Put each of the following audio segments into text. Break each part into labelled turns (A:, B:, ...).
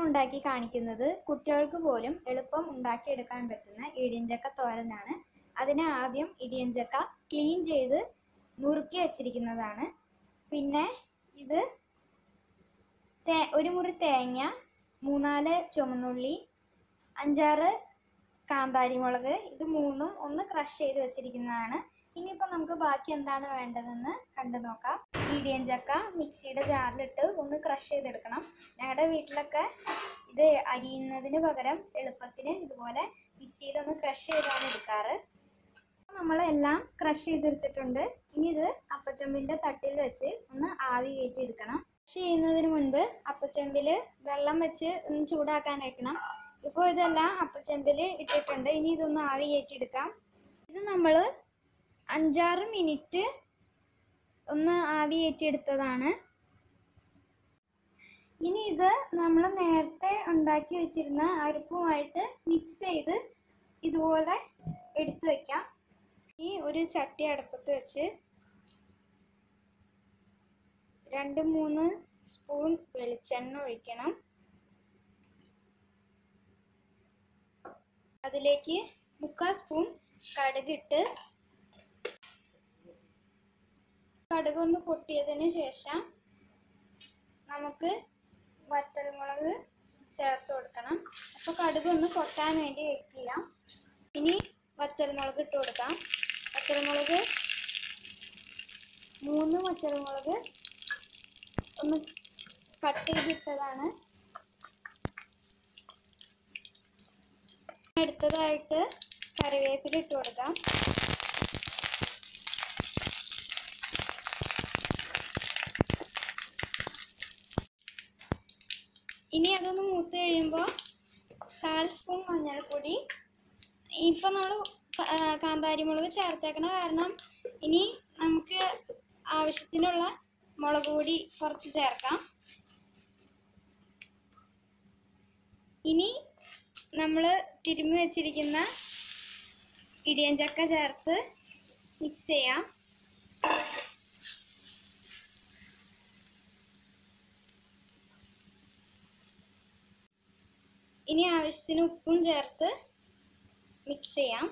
A: ഉണ്ടാക്കി കാണിക്കുന്നത് കുട്ടികൾക്ക് പോലും എളുപ്പം ഉണ്ടാക്കിയെടുക്കാൻ പറ്റുന്ന ഇടിയഞ്ചക്ക തോരനാണ് അതിന് ആദ്യം ഇടിയഞ്ചക്ക ക്ലീൻ ചെയ്ത് നുറുക്കി വെച്ചിരിക്കുന്നതാണ് പിന്നെ ഇത് തേ ഒരു മുറി തേങ്ങ മൂന്നാല് ചുമന്നുള്ളി അഞ്ചാറ് കാന്താരി മുളക് ഇത് മൂന്നും ഒന്ന് ക്രഷ് ചെയ്ത് വെച്ചിരിക്കുന്നതാണ് ഇനിയിപ്പോൾ നമുക്ക് ബാക്കി എന്താണ് വേണ്ടതെന്ന് കണ്ടു നോക്കാം ഇടിയൻ ചക്ക മിക്സിയുടെ ജാറിലിട്ട് ഒന്ന് ക്രഷ് ചെയ്തെടുക്കണം ഞങ്ങളുടെ വീട്ടിലൊക്കെ ഇത് അരിയുന്നതിന് പകരം എളുപ്പത്തിന് ഇതുപോലെ മിക്സിയിലൊന്ന് ക്രഷ് ചെയ്താണ് എടുക്കാറ് നമ്മളെല്ലാം ക്രഷ് ചെയ്തെടുത്തിട്ടുണ്ട് ഇനി ഇത് അപ്പച്ചമ്പിന്റെ തട്ടിൽ വെച്ച് ഒന്ന് ആവി കയറ്റി എടുക്കണം ക്രഷ് ചെയ്യുന്നതിന് മുൻപ് അപ്പച്ചമ്പിൽ വെള്ളം വെച്ച് ഒന്ന് ചൂടാക്കാൻ വെക്കണം ഇപ്പോൾ ഇതെല്ലാം അപ്പച്ചമ്പിൽ ഇട്ടിട്ടുണ്ട് ഇനി ഇതൊന്ന് ആവി കയറ്റി എടുക്കാം ഇത് നമ്മൾ അഞ്ചാറ് മിനിറ്റ് ഒന്ന് ആവി കയറ്റി എടുത്തതാണ് ഇനി ഇത് നമ്മൾ നേരത്തെ ഉണ്ടാക്കി വെച്ചിരുന്ന അരിപ്പുമായിട്ട് മിക്സ് ചെയ്ത് ഇതുപോലെ എടുത്തു വെക്കാം ഈ ഒരു ചട്ടി അടുപ്പത്ത് വെച്ച് രണ്ട് മൂന്ന് സ്പൂൺ വെളിച്ചെണ്ണ ഒഴിക്കണം അതിലേക്ക് മുക്കാൽ സ്പൂൺ കടുകിട്ട് കടുക് ഒന്ന് പൊട്ടിയതിന് ശേഷം നമുക്ക് വറ്റൽമുളക് ചേർത്ത് കൊടുക്കണം അപ്പോൾ കടുക് ഒന്ന് പൊട്ടാൻ വേണ്ടി വെക്കുക ഇനി വറ്റൽമുളക് ഇട്ട് കൊടുക്കാം വറ്റൽമുളക് മൂന്ന് വറ്റൽമുളക് ഒന്ന് കട്ട് ചെയ്തിട്ടതാണ് അടുത്തതായിട്ട് കറിവേപ്പില ഇട്ട് കൊടുക്കാം ഇനി അതൊന്ന് മൂത്ത് കഴിയുമ്പോൾ കാൽ സ്പൂൺ മഞ്ഞൾപ്പൊടി ഇപ്പം നമ്മൾ കാന്താരി മുളക് ചേർത്തേക്കണ കാരണം ഇനി നമുക്ക് ആവശ്യത്തിനുള്ള മുളക് പൊടി കുറച്ച് ചേർക്കാം ഇനി നമ്മൾ തിരുമ്മി വെച്ചിരിക്കുന്ന ഇടിയഞ്ചക്ക ചേർത്ത് മിക്സ് ചെയ്യാം ഇനി ആവശ്യത്തിന് ഉപ്പും ചേർത്ത് മിക്സ് ചെയ്യാം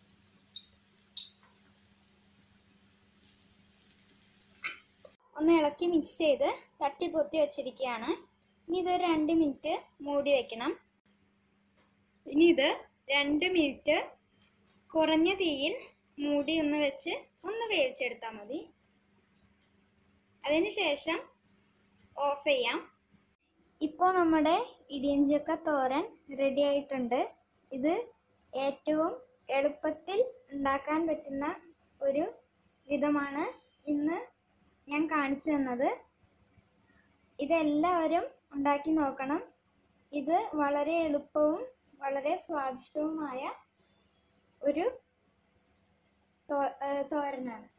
A: ഒന്ന് ഇളക്കി മിക്സ് ചെയ്ത് തട്ടി പൊത്തി വെച്ചിരിക്കുകയാണ് ഇനി ഇത് രണ്ട് മിനിറ്റ് മൂടി വെക്കണം ഇനി ഇത് രണ്ട് മിനിറ്റ് കുറഞ്ഞ തീയിൽ മൂടി ഒന്ന് വെച്ച് ഒന്ന് വേവിച്ചെടുത്താൽ മതി അതിന് ശേഷം ഓഫ് ചെയ്യാം ഇപ്പോൾ നമ്മുടെ ഇടിയഞ്ചക്ക തോരൻ റെഡി ആയിട്ടുണ്ട് ഇത് ഏറ്റവും എളുപ്പത്തിൽ ഉണ്ടാക്കാൻ പറ്റുന്ന ഒരു വിധമാണ് ഇന്ന് ഞാൻ കാണിച്ചു തന്നത് ഇതെല്ലാവരും ഉണ്ടാക്കി നോക്കണം ഇത് വളരെ എളുപ്പവും വളരെ സ്വാദിഷ്ടവുമായ ഒരു തോ- ഏഹ് തോരനാണ്